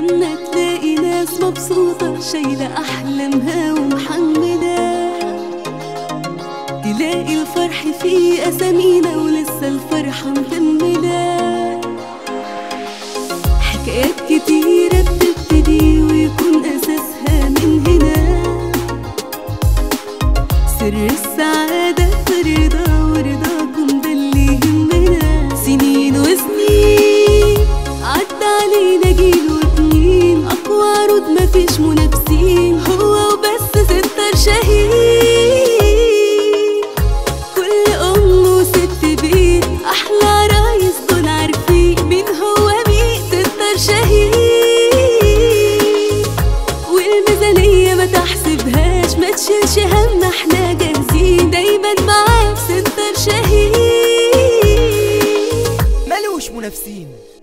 لما تلاقي ناس مبسوطة شايلة أحلامها ومحملة تلاقي الفرح في أسامينا ولسه الفرحة مكملة حكايات كتيرة بتبتدي ويكون أساسها من هنا سر السعادة في الرضا ورضاكم ده اللي يهمنا سنين وسنين عدى علينا جيل واتنين أقوى عروض مفيش منافسين هو وبس ستر شهيد كل أم وست بيت أحلى عرايس دول عارفين مين هو مين ستر شهيد والميزانية ما تحسبهاش ما تشيلش هم احنا جاهزين دايما معاك ستر شهيد ملوش منافسين